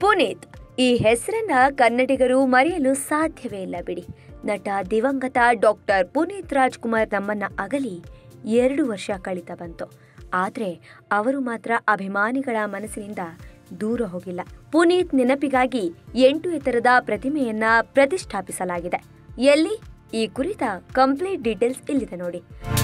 ಪುನೀತ್ ಈ ಹೆಸರನ್ನ ಕನ್ನಡಿಗರು ಮರೆಯಲು ಸಾಧ್ಯವೇ ಇಲ್ಲ ಬಿಡಿ ನಟ ದಿವಂಗತ ಡಾಕ್ಟರ್ ಪುನೀತ್ ರಾಜ್ಕುಮಾರ್ ನಮ್ಮನ್ನ ಅಗಲಿ ಎರಡು ವರ್ಷ ಕಳೀತಾ ಬಂತು ಆದರೆ ಅವರು ಮಾತ್ರ ಅಭಿಮಾನಿಗಳ ಮನಸ್ಸಿನಿಂದ ದೂರ ಹೋಗಿಲ್ಲ ಪುನೀತ್ ನೆನಪಿಗಾಗಿ ಎಂಟು ಎತ್ತರದ ಪ್ರತಿಮೆಯನ್ನ ಪ್ರತಿಷ್ಠಾಪಿಸಲಾಗಿದೆ ಎಲ್ಲಿ ಈ ಕುರಿತ ಕಂಪ್ಲೀಟ್ ಡೀಟೇಲ್ಸ್ ಇಲ್ಲಿದೆ ನೋಡಿ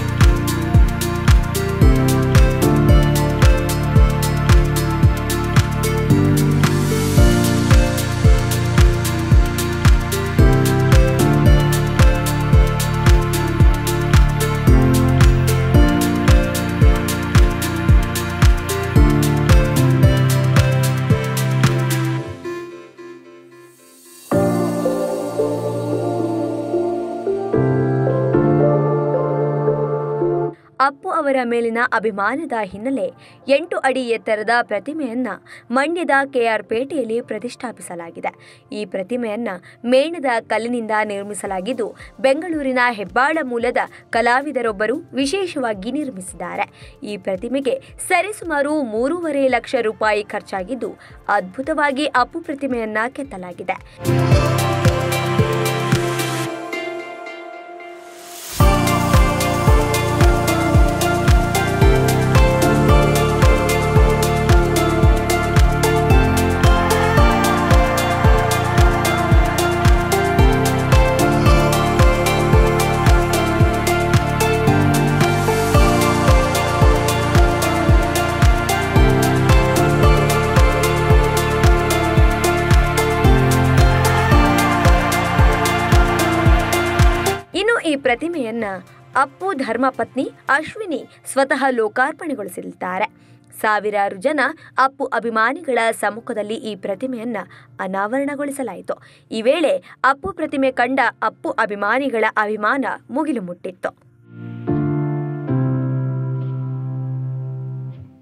ಅಪ್ಪು ಅವರ ಮೇಲಿನ ಅಭಿಮಾನದ ಹಿನ್ನೆಲೆ ಎಂಟು ಅಡಿ ಎತ್ತರದ ಪ್ರತಿಮೆಯನ್ನ ಮಂಡ್ಯದ ಕೆಆರ್ ಪೇಟೆಯಲ್ಲಿ ಪ್ರತಿಷ್ಠಾಪಿಸಲಾಗಿದೆ ಈ ಪ್ರತಿಮೆಯನ್ನ ಮೇಣದ ಕಲ್ಲಿನಿಂದ ನಿರ್ಮಿಸಲಾಗಿದ್ದು ಬೆಂಗಳೂರಿನ ಹೆಬ್ಬಾಳ ಮೂಲದ ಕಲಾವಿದರೊಬ್ಬರು ವಿಶೇಷವಾಗಿ ನಿರ್ಮಿಸಿದ್ದಾರೆ ಈ ಪ್ರತಿಮೆಗೆ ಸರಿಸುಮಾರು ಮೂರುವರೆ ಲಕ್ಷ ರೂಪಾಯಿ ಖರ್ಚಾಗಿದ್ದು ಅದ್ಭುತವಾಗಿ ಅಪ್ಪು ಪ್ರತಿಮೆಯನ್ನ ಕೆತ್ತಲಾಗಿದೆ ಇನ್ನು ಈ ಪ್ರತಿಮೆಯನ್ನ ಅಪ್ಪು ಧರ್ಮಪತ್ನಿ ಅಶ್ವಿನಿ ಸ್ವತಃ ಲೋಕಾರ್ಪಣೆಗೊಳಿಸಲಿದ್ದಾರೆ ಸಾವಿರಾರು ಜನ ಅಪ್ಪು ಅಭಿಮಾನಿಗಳ ಸಮ್ಮುಖದಲ್ಲಿ ಈ ಪ್ರತಿಮೆಯನ್ನ ಅನಾವರಣಗೊಳಿಸಲಾಯಿತು ಈ ವೇಳೆ ಅಪ್ಪು ಪ್ರತಿಮೆ ಕಂಡ ಅಪ್ಪು ಅಭಿಮಾನಿಗಳ ಅಭಿಮಾನ ಮುಗಿಲು ಮುಟ್ಟಿತ್ತು